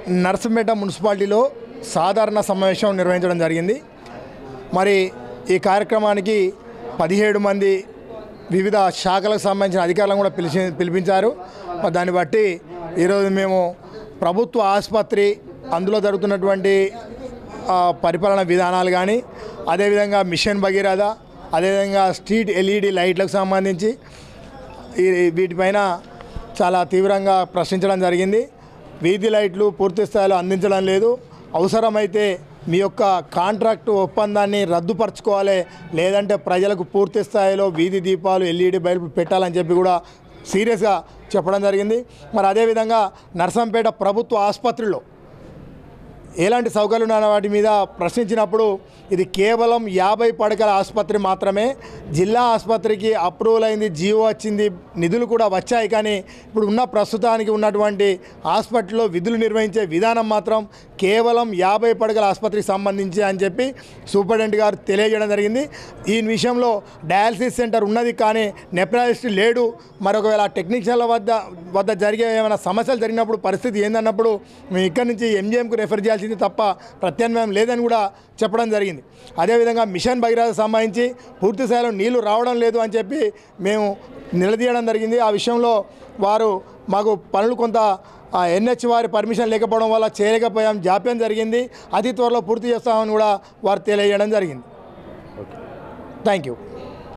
నర్సంపేట మున్సిపాలిటీలో సాధారణ సమావేశం నిర్వహించడం జరిగింది మరి ఈ కార్యక్రమానికి పదిహేడు మంది వివిధ శాఖలకు సంబంధించిన అధికారులను కూడా పిలిచి పిలిపించారు మరి దాన్ని బట్టి ఈరోజు మేము ప్రభుత్వ ఆసుపత్రి అందులో జరుగుతున్నటువంటి ఆ, పరిపాలన విధానాలు కానీ అదేవిధంగా మిషన్ భగీరథ అదేవిధంగా స్ట్రీట్ ఎల్ఈడి లైట్లకు సంబంధించి ఈ వీటిపైన చాలా తీవ్రంగా ప్రశ్నించడం జరిగింది వీధి లైట్లు పూర్తి స్థాయిలో అందించడం లేదు అవసరమైతే మీ యొక్క కాంట్రాక్టు ఒప్పందాన్ని రద్దుపరచుకోవాలి లేదంటే ప్రజలకు పూర్తి స్థాయిలో వీధి దీపాలు ఎల్ఈడి బల్బులు పెట్టాలని చెప్పి కూడా సీరియస్గా చెప్పడం జరిగింది మరి అదేవిధంగా నర్సంపేట ప్రభుత్వ ఆసుపత్రిలో ఎలాంటి సౌకర్యాలు ఉన్న వాటి మీద ప్రశ్నించినప్పుడు ఇది కేవలం యాభై పడకల ఆసుపత్రి మాత్రమే జిల్లా ఆసుపత్రికి అప్రూవల్ అయింది జియో వచ్చింది నిధులు కూడా వచ్చాయి కానీ ఇప్పుడు ఉన్న ప్రస్తుతానికి ఉన్నటువంటి హాస్పిటల్లో విధులు నిర్వహించే విధానం మాత్రం కేవలం యాభై పడకల ఆసుపత్రికి సంబంధించి అని చెప్పి సూపరింటెండెంట్ గారు తెలియజేయడం జరిగింది ఈ విషయంలో డయాలసిస్ సెంటర్ ఉన్నది కానీ నెప్రాలజిస్ట్ లేడు మరొకవేళ టెక్నీషియన్ల వద్ద వద్ద జరిగే ఏమైనా సమస్యలు జరిగినప్పుడు పరిస్థితి ఏందన్నప్పుడు మేము ఇక్కడి నుంచి ఎంజిఎంకు రెఫర్ చేయాల్సింది తప్ప ప్రత్యామ్నాయం లేదని కూడా చెప్పడం జరిగింది అదేవిధంగా మిషన్ భగీరథ సంబంధించి పూర్తి స్థాయిలో నీళ్లు రావడం లేదు అని చెప్పి మేము నిలదీయడం జరిగింది ఆ విషయంలో వారు మాకు పనులు కొంత ఎన్హెచ్ వారి పర్మిషన్ లేకపోవడం వల్ల చేయలేకపోయాం జాప్యం జరిగింది అతి త్వరలో పూర్తి చేస్తామని కూడా వారు తెలియజేయడం జరిగింది థ్యాంక్ యూ